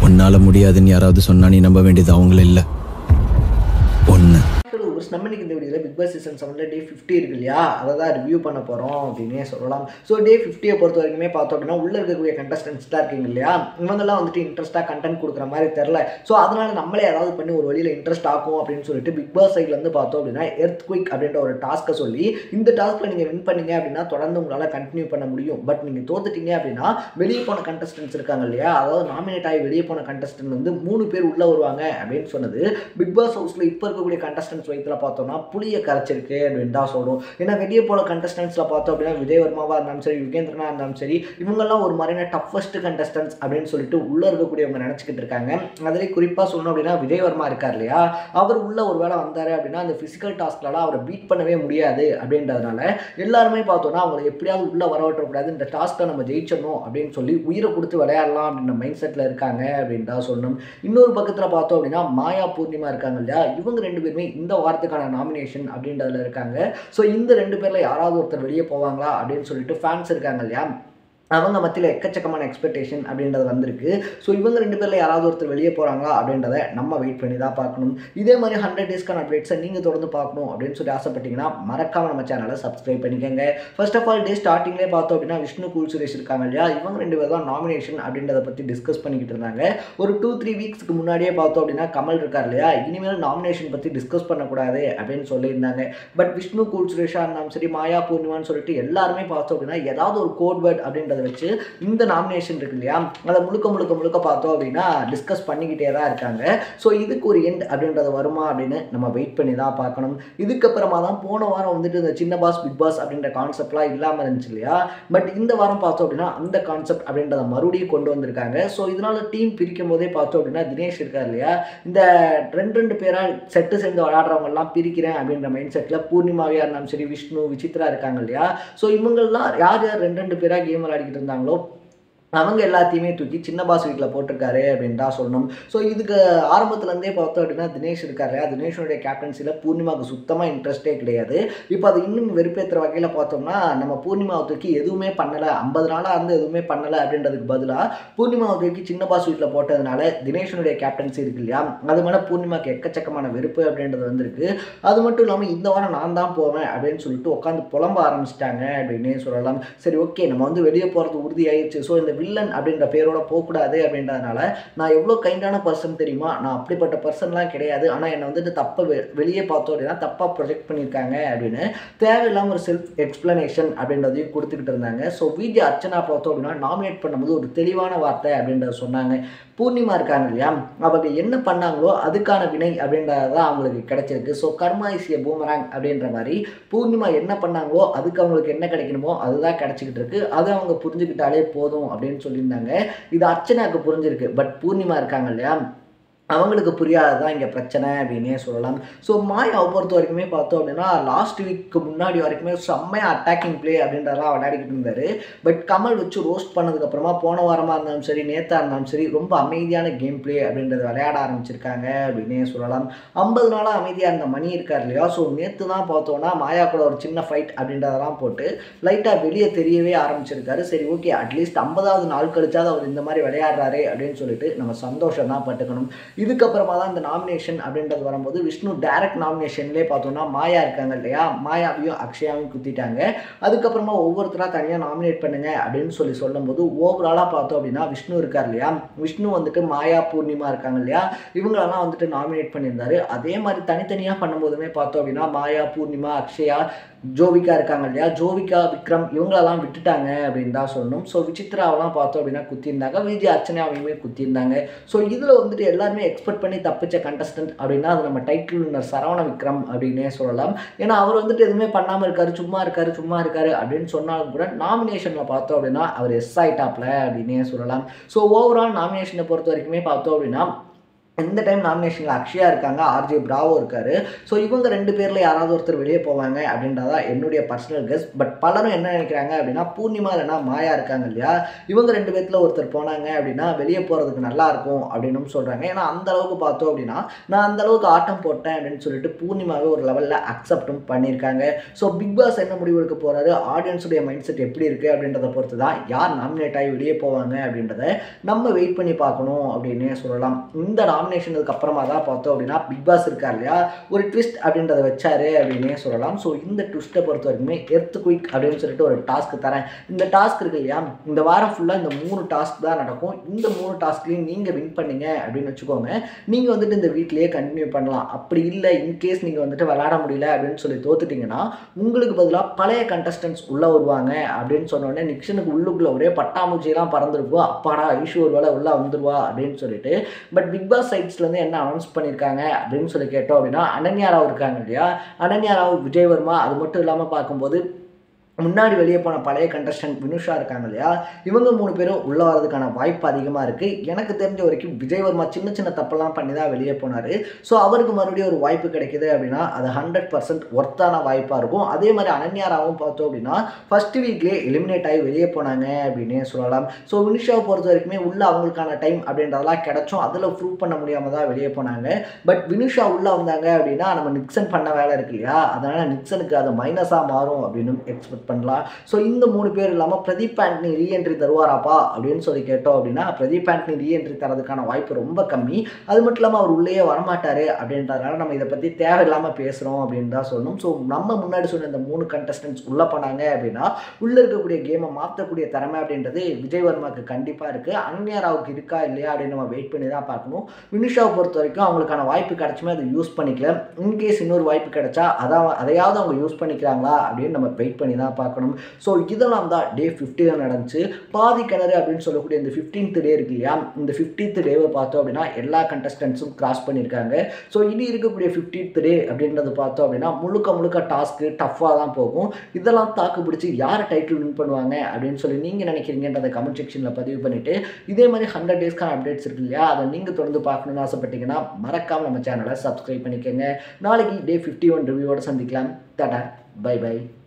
உன்னால முடியாதுன்னு யாராவது சொன்னா நீ நம்ப வேண்டியது அவங்கள இல்லை ஒன்று ஒரு நம்ம இன்னைக்கு இந்த வீடியோவில் பிக் பாஸ் சீசன் செவனில் டே ஃபிஃப்டி இருக்கு இல்லையா அதை தான் ரிவ்யூ பண்ண போகிறோம் அப்படின்னே சொல்லலாம் ஸோ டே ஃபிஃப்டியை பொறுத்த வரைக்குமே பார்த்தோம் அப்படின்னா உள்ளே இருக்கக்கூடிய கண்டஸ்டன்ஸ் தான் இருக்கீங்க இல்லையா இவங்கெல்லாம் வந்துட்டு இன்ட்ரெஸ்ட்டாக கண்டென்ட் கொடுக்குற மாதிரி தெரில ஸோ அதனால நம்மளே ஏதாவது பண்ணி ஒரு வழியில் இன்ட்ரெஸ்ட் ஆகும் அப்படின்னு சொல்லிட்டு பிக் பாஸ் சைட்லேருந்து பார்த்தோம் அப்படின்னா எர்த் குயிக் அப்படின்ற ஒரு டாஸ்க்கை சொல்லி இந்த டாஸ்க்கில் நீங்கள் வின் பண்ணீங்க அப்படின்னா தொடர்ந்து உங்களால் கண்டினியூ பண்ண முடியும் பட் நீங்கள் தோத்துட்டீங்க அப்படின்னா வெளியே போன கண்டஸ்டன்ஸ் இருக்காங்க இல்லையா அதாவது நாமினேட் ஆகி வெளியே போன கண்டஸ்டன்ட் வந்து மூணு பேர் உள்ளே வருவாங்க அப்படின்னு சொன்னது பிக் பாஸ் ஹவுஸில் இப்போ இருக்கக்கூடிய கண்டஸ்டன்ஸ் வயிற்றில் பார்த்தோம்னா புளிய கரைச்சிருக்கு அப்படின்னு தான் சொல்லும் ஏன்னா வெளியே போல கண்டஸ்டன்ஸில் பார்த்தோம் அப்படின்னா விஜய் வர்மாவாக இருந்தாலும் சரி யுகேந்திரனா இருந்தாலும் சரி இவங்கெல்லாம் ஒரு மாதிரியான டஃபஸ்ட் கண்டஸ்டன்ஸ் அப்படின்னு சொல்லிட்டு உள்ளே இருக்கக்கூடியவங்க நினச்சிக்கிட்டு இருக்காங்க அதிலே குறிப்பாக சொல்லணும் அப்படின்னா விஜய் வர்மா இருக்கார் இல்லையா அவர் உள்ள ஒரு வேளை வந்தார் அப்படின்னா அந்த ஃபிசிக்கல் டாஸ்க்லாம் அவரை பீட் பண்ணவே முடியாது அப்படின்றதுனால எல்லாருமே பார்த்தோன்னா அவங்களை எப்படியாவது உள்ளே வரவிட்டக்கூடாது இந்த டாஸ்க்கை நம்ம ஜெயிச்சிடணும் அப்படின்னு சொல்லி உயிரை கொடுத்து விளையாடலாம் அப்படின்ற மைண்ட் செட்டில் இருக்காங்க அப்படின்னு தான் சொல்லணும் இன்னொரு பக்கத்தில் பார்த்தோம் அப்படின்னா மாயா பூர்ணிமா இருக்காங்க இல்லையா இவங்க ரெண்டு பேருமே இந்த வாரத்துக்கான நாமினேஷன் அப்படின்றதுல இருக்காங்க ஸோ இந்த ரெண்டு பேரில் யாராவது ஒருத்தர் வெளியே போவாங்களா அப்படின்னு சொல்லிட்டு ஃபேன்ஸ் இருக்காங்க இல்லையா அவங்க மத்தியில் எக்கச்சக்கமான எக்ஸ்பெக்டேஷன் அப்படின்றது வந்திருக்கு ஸோ இவங்க ரெண்டு பேரில் யாராவது ஒருத்தர் வெளியே போகிறாங்களா அப்படின்றத நம்ம வெயிட் பண்ணி தான் பார்க்கணும் இதே மாதிரி ஹண்ட்ரட் டேஸ்க்கான அப்டேட்ஸை நீங்கள் தொடர்ந்து பார்க்கணும் அப்படின்னு சொல்லி ஆசைப்பட்டீங்கன்னா மறக்காம நம்ம சேனலை சப்ஸ்கிரைப் பண்ணிக்கோங்க ஃபர்ஸ்ட் ஆஃப் ஆல் டே ஸ்டார்டிங்லேயே பார்த்தோம் அப்படின்னா விஷ்ணு கூல் சுரேஷ் இருக்காங்க இல்லையா இவங்க ரெண்டு பேர் தான் நாமினேஷன் அப்படின்றத பற்றி டிஸ்கஸ் பண்ணிக்கிட்டு இருந்தாங்க ஒரு டூ த்ரீ வீக்ஸ்க்கு முன்னாடியே பார்த்தோம் அப்படின்னா கமல் இருக்கார் இல்லையா இனிமேல் நாமினேஷன் பற்றி டிஸ்கஸ் பண்ணக்கூடாது அப்படின்னு சொல்லியிருந்தாங்க பட் விஷ்ணு கூல் சுரேஷாக இருந்தாலும் சரி மாயா பூர்ணிமான்னு சொல்லிட்டு எல்லாருமே பார்த்தோம் அப்படின்னா ஏதாவது ஒரு கோட் வேர்ட் அப்படின்றத வச்சு இந்த நாமினேஷன் இருக்கு இல்லையா அதை முழுக்க முழுக்க முழுக்க பார்த்தோம் அப்படின்னா டிஸ்கஸ் பண்ணிக்கிட்டே தான் இருக்காங்க ஸோ இதுக்கு ஒரு எண்ட் அப்படின்றது வருமா அப்படின்னு நம்ம வெயிட் பண்ணி தான் பார்க்கணும் இதுக்கப்புறமா தான் போன வாரம் வந்துட்டு இந்த சின்ன பாஸ் பிக் பாஸ் அப்படின்ற கான்செப்ட்லாம் இல்லாமல் இருந்துச்சு இல்லையா பட் இந்த வாரம் பார்த்தோம் அப்படின்னா அந்த கான்செப்ட் அப்படின்றத மறுபடியும் கொண்டு வந்திருக்காங்க ஸோ இதனால டீம் பிரிக்கும் போதே பார்த்தோம் அப்படின்னா தினேஷ் இருக்கார் இல்லையா இந்த ரெண்டு ரெண்டு பேராக செட்டு சேர்ந்து விளையாடுறவங்க எல்லாம் பிரிக்கிறேன் அப்படின்ற மைண்ட் செட்டில் பூர்ணிமாவியா இருந்தாலும் சரி விஷ்ணு விசித்ரா இருக்காங்க இல்லையா ஸோ இவங்கெல்லாம் யார் யார் ரெண்டு ரெண்டு பேராக கேம் விளையாடிக்கிட்டு இருந்தாங்களோ அவங்க எல்லாத்தையுமே தூக்கி சின்ன பாஸ் வீட்டில் போட்டிருக்காரு அப்படின்னு தான் சொல்லணும் ஸோ இதுக்கு ஆரம்பத்துலேருந்தே பார்த்தோம் அப்படின்னா தினேஷ் இருக்கார் இல்லையா தினேஷனுடைய கேப்டன்சியில் பூர்ணிமாவுக்கு சுத்தமாக இன்ட்ரெஸ்ட்டே கிடையாது இப்போ அது இன்னும் வெறுப்பேற்றுற வகையில் பார்த்தோம்னா நம்ம பூர்ணிமாவை தூக்கி எதுவுமே பண்ணலை ஐம்பது நாளாக இருந்து எதுவுமே பண்ணலை அப்படின்றதுக்கு பதிலாக பூர்ணிமாவை தூக்கி சின்ன பாஸ் வீட்டில் போட்டதுனால தினேஷனுடைய கேப்டன்சி இருக்கு இல்லையா அது மேலே பூர்ணிமாவுக்கு எக்கச்சக்கமான வெறுப்பு அப்படின்றது வந்திருக்கு அது மட்டும் இல்லாமல் இந்த வாரம் நான் தான் போவேன் அப்படின்னு சொல்லிட்டு உட்காந்து புலம்ப ஆரம்பிச்சிட்டாங்க அப்படின்னே சொல்லலாம் சரி ஓகே நம்ம வந்து வெளியே போகிறது உறுதியாயிருச்சு ஸோ இந்த வில்லன் அப்படின்ற பேரோட போகக்கூடாது அப்படின்றதுனால நான் எவ்வளோ கைண்டான பர்சன் தெரியுமா நான் அப்படிப்பட்ட பர்சன்லாம் கிடையாது ஆனால் என்னை வந்துட்டு தப்பை வெ வெளியே பார்த்தோம் அப்படின்னா தப்பாக ப்ரொஜெக்ட் பண்ணியிருக்காங்க அப்படின்னு தேவையில்லாமல் ஒரு செல்ஃப் எக்ஸ்ப்ளனேஷன் அப்படின்றதையும் கொடுத்துக்கிட்டு இருந்தாங்க ஸோ வீடியோ அர்ச்சனா பார்த்தோம் அப்படின்னா நாமினேட் பண்ணும்போது ஒரு தெளிவான வார்த்தை அப்படின்றத சொன்னாங்க பூர்ணிமா இருக்காங்க இல்லையா அவங்க என்ன பண்ணாங்களோ அதுக்கான வினை அப்படின்றது தான் அவங்களுக்கு கிடைச்சிருக்கு so karma is a boomerang அப்படின்ற மாதிரி பூர்ணிமா என்ன பண்ணாங்களோ அதுக்கு அவங்களுக்கு என்ன கிடைக்கணுமோ அதுதான் கிடைச்சிக்கிட்டு இருக்கு அதை அவங்க புரிஞ்சுக்கிட்டாலே போதும் அப்படின்னு சொல்லியிருந்தாங்க இது அர்ச்சனாக்கு புரிஞ்சிருக்கு பட் பூர்ணிமா இருக்காங்க இல்லையா அவங்களுக்கு புரியாதது தான் இங்கே பிரச்சனை அப்படின்னே சொல்லலாம் ஸோ மாயாவை பொறுத்த வரைக்குமே பார்த்தோம் அப்படின்னா லாஸ்ட் வீக்கு முன்னாடி வரைக்குமே செம்மையாக அட்டாக்கிங் ப்ளே அப்படின்றதெல்லாம் விளையாடிக்கிட்டு இருந்தார் பட் கமல் வச்சு ரோஸ்ட் பண்ணதுக்கப்புறமா போன வாரமாக இருந்தாலும் சரி நேத்தாக இருந்தாலும் சரி ரொம்ப அமைதியான கேம் ப்ளே அப்படின்றத விளையாட ஆரம்பிச்சிருக்காங்க அப்படின்னே சொல்லலாம் ஐம்பது நாளாக அமைதியாக இருந்த மணி இருக்கார் இல்லையா ஸோ நேற்று தான் பார்த்தோன்னா மாயா கூட ஒரு சின்ன ஃபைட் அப்படின்றதெல்லாம் போட்டு லைட்டாக வெளியே தெரியவே ஆரம்பிச்சிருக்காரு சரி ஓகே அட்லீஸ்ட் ஐம்பதாவது நாள் கழிச்சாவது அவர் இந்த மாதிரி விளையாடுறாரு அப்படின்னு சொல்லிட்டு நம்ம சந்தோஷம் தான் பட்டுக்கணும் இதுக்கப்புறமா தான் இந்த நாமினேஷன் அப்படின்றது வரும்போது விஷ்ணு டைரக்ட் நாமினேஷன்லேயே பார்த்தோம்னா மாயா இருக்காங்க இல்லையா மாயாவையும் அக்ஷயாவையும் குத்திட்டாங்க அதுக்கப்புறமா ஒவ்வொருத்தராக தனியாக நாமினேட் பண்ணுங்க அப்படின்னு சொல்லி சொல்லும்போது ஓவராலாக பார்த்தோம் அப்படின்னா விஷ்ணு இருக்கார் இல்லையா விஷ்ணு வந்துட்டு மாயா பூர்ணிமா இருக்காங்க இல்லையா இவங்களெல்லாம் வந்துட்டு நாமினேட் பண்ணியிருந்தாரு அதே மாதிரி தனித்தனியாக பண்ணும்போதுமே பார்த்தோம் அப்படின்னா மாயா பூர்ணிமா அக்ஷயா ஜோவிகா இருக்காங்க இல்லையா ஜோவிகா விக்ரம் இவங்களெல்லாம் விட்டுட்டாங்க அப்படின்னு தான் சொல்லணும் ஸோ விசித்ராவெல்லாம் பார்த்தோம் அப்படின்னா குத்தியிருந்தாங்க விஜய் அர்ச்சனாவையுமே குத்தியிருந்தாங்க ஸோ இதில் வந்துட்டு எல்லாருமே எக்ஸ்பெக்ட் பண்ணி தப்பிச்ச கண்டஸ்டன்ட் அப்படின்னா அது நம்ம டைட்டில் வின்னர் சரவண விக்ரம் அப்படின்னே சொல்லலாம் ஏன்னா அவர் வந்துட்டு எதுவுமே பண்ணாமல் இருக்காரு சும்மா இருக்காரு சும்மா இருக்காரு அப்படின்னு சொன்னாலும் கூட நாமினேஷனில் பார்த்தோம் அப்படின்னா அவர் எஸ் ஆயிட்டாப்ல அப்படின்னே சொல்லலாம் ஸோ ஓவரால் நாமினேஷனை பொறுத்த வரைக்குமே பார்த்தோம் அப்படின்னா இந்த டைம் நாமினேஷனில் அக்ஷயா இருக்காங்க ஆர்ஜே பிராவோ இருக்காரு ஸோ இவங்க ரெண்டு பேரில் யாராவது ஒருத்தர் வெளியே போவாங்க அப்படின்றதா என்னுடைய பர்சனல் கெஸ் பட் பலரும் என்ன நினைக்கிறாங்க அப்படின்னா பூர்ணிமா இல்லைனா மாயா இருக்காங்க இல்லையா இவங்க ரெண்டு பேர்த்தில் ஒருத்தர் போனாங்க அப்படின்னா வெளியே போகிறதுக்கு நல்லா இருக்கும் அப்படின்னு சொல்கிறாங்க ஏன்னா அந்த அளவுக்கு பார்த்தோம் அப்படின்னா நான் அந்த அளவுக்கு ஆட்டம் போட்டேன் அப்படின்னு சொல்லிட்டு பூர்ணிமாவே ஒரு லெவலில் அக்செப்டும் பண்ணியிருக்காங்க ஸோ பிக் பாஸ் என்ன முடிவு எடுக்க போகிறாரு ஆடியன்ஸுடைய மைண்ட் செட் எப்படி இருக்குது அப்படின்றத பொறுத்து தான் யார் நாமினேட் ஆகி வெளியே போவாங்க அப்படின்றத நம்ம வெயிட் பண்ணி பார்க்கணும் அப்படின்னே சொல்லலாம் இந்த நாமினேஷனுக்கு அப்புறமா தான் பார்த்தோம் அப்படின்னா பிக் பாஸ் இருக்கார் இல்லையா ஒரு ட்விஸ்ட் அப்படின்றத வச்சாரு அப்படின்னே சொல்லலாம் ஸோ இந்த ட்விஸ்ட்டை பொறுத்த வரைக்குமே எர்த் குயிக் அப்படின்னு சொல்லிட்டு ஒரு டாஸ்க் தரேன் இந்த டாஸ்க் இருக்கு இல்லையா இந்த வாரம் ஃபுல்லாக இந்த மூணு டாஸ்க் தான் நடக்கும் இந்த மூணு டாஸ்க்லையும் நீங்கள் வின் பண்ணீங்க அப்படின்னு வச்சுக்கோங்க நீங்கள் வந்துட்டு இந்த வீட்லேயே கண்டினியூ பண்ணலாம் அப்படி இல்லை இன்கேஸ் நீங்கள் வந்துட்டு விளாட முடியல அப்படின்னு சொல்லி தோத்துட்டீங்கன்னா உங்களுக்கு பதிலாக பழைய கண்டஸ்டன்ஸ் உள்ளே வருவாங்க அப்படின்னு சொன்னோடனே நிக்ஷனுக்கு உள்ளுக்குள்ளே ஒரே பட்டாம்பூச்சியெல்லாம் பறந்துருப்போம் அப்பாடா ஐஷு ஒரு வேலை உள்ளே வந்துருவா அப்படின்னு சொல்லிட்டு பட் பிக் பாஸ் சைட்ஸ்லேருந்து என்ன அனௌன்ஸ் பண்ணியிருக்காங்க அப்படின்னு சொல்லி கேட்டோம் அப்படின்னா அனன்யா ராவ் இருக்காங்க இல்லையா அனன்யா ராவ் விஜய் வர்மா அது மட்டும் இல்லாமல் பார்க்கும்போது முன்னாடி வெளியே போன பழைய கண்டஸ்டன்ட் வினுஷா இருக்காங்க இல்லையா இவங்க மூணு பேரும் உள்ளே வரதுக்கான வாய்ப்பு அதிகமாக இருக்குது எனக்கு தெரிஞ்ச வரைக்கும் விஜய் வர்மா சின்ன சின்ன தப்பெல்லாம் பண்ணி தான் வெளியே போனார் ஸோ அவருக்கு மறுபடியும் ஒரு வாய்ப்பு கிடைக்குது அப்படின்னா அது ஹண்ட்ரட் பர்சன்ட் ஒர்த்தான வாய்ப்பாக இருக்கும் அதே மாதிரி அனன்யாராவும் பார்த்தோம் அப்படின்னா ஃபர்ஸ்ட் வீக்லேயே எலிமினேட் ஆகி வெளியே போனாங்க அப்படின்னே சொல்லலாம் ஸோ வினுஷாவை பொறுத்த வரைக்குமே உள்ள அவங்களுக்கான டைம் அப்படின்றதெல்லாம் கிடைச்சோம் அதில் ப்ரூவ் பண்ண முடியாமல் தான் வெளியே போனாங்க பட் வினுஷா உள்ளே வந்தாங்க அப்படின்னா நம்ம நிக்சன் பண்ண வேலை இருக்கு இல்லையா அதனால் நிக்சனுக்கு அது மைனஸாக மாறும் அப்படின்னு எக்ஸ்பெக்ட் பண்ணலாம் ஸோ இந்த மூணு பேர் இல்லாமல் பிரதீப் ஆண்டனி ரீஎன்ட்ரி தருவாராப்பா அப்படின்னு சொல்லி கேட்டோம் அப்படின்னா பிரதீப் ஆண்டனி ரீஎன்ட்ரி தரதுக்கான வாய்ப்பு ரொம்ப கம்மி அது மட்டும் இல்லாமல் அவர் உள்ளேயே வரமாட்டார் அப்படின்றதுனால நம்ம இதை பற்றி தேவையில்லாமல் பேசுகிறோம் அப்படின்னு தான் சொல்லணும் ஸோ நம்ம முன்னாடி சொன்ன இந்த மூணு கண்டஸ்டன்ஸ் உள்ளே போனாங்க அப்படின்னா உள்ளே இருக்கக்கூடிய கேமை மாற்றக்கூடிய திறமை அப்படின்றது விஜய் வர்மாவுக்கு கண்டிப்பாக இருக்குது அன்யா ராவுக்கு இருக்கா இல்லையா அப்படின்னு நம்ம வெயிட் பண்ணி தான் பார்க்கணும் வினிஷாவை பொறுத்த வரைக்கும் அவங்களுக்கான வாய்ப்பு கிடைச்சுமே அதை யூஸ் பண்ணிக்கல இன்கேஸ் இன்னொரு வாய்ப்பு கிடைச்சா அதான் அதையாவது அவங்க யூஸ் பண்ணிக்கிறாங்களா அப்படின்னு நம்ம வெயிட் பண்ணி தான் பார்க்கணும் ஸோ இதெல்லாம் தான் டே ஃபிஃப்டியில் நடந்துச்சு பாதி கிணறு அப்படின்னு சொல்லக்கூடிய இந்த ஃபிஃப்டீன்த் டே இருக்கு இல்லையா இந்த ஃபிஃப்டீன்த் டேவை பார்த்தோம் அப்படின்னா எல்லா கண்டஸ்டன்ஸும் கிராஸ் பண்ணியிருக்காங்க ஸோ இனி இருக்கக்கூடிய ஃபிஃப்டீன்த் டே அப்படின்றது பார்த்தோம் அப்படின்னா முழுக்க முழுக்க டாஸ்க்கு டஃப்பாக தான் போகும் இதெல்லாம் தாக்கு பிடிச்சி யார் டைட்டில் வின் பண்ணுவாங்க அப்படின்னு சொல்லி நீங்கள் நினைக்கிறீங்கன்றதை கமெண்ட் செக்ஷனில் பதிவு பண்ணிவிட்டு இதே மாதிரி ஹண்ட்ரட் டேஸ்க்கான அப்டேட்ஸ் இருக்கு இல்லையா அதை நீங்கள் தொடர்ந்து பார்க்கணும்னு ஆசைப்பட்டீங்கன்னா மறக்காமல் நம்ம சேனலை சப்ஸ்கிரைப் பண்ணிக்கோங்க நாளைக்கு டே ஃபிஃப்டி ஒன் ரிவ்யூவோட சந்திக்கலாம் டாடா பை பை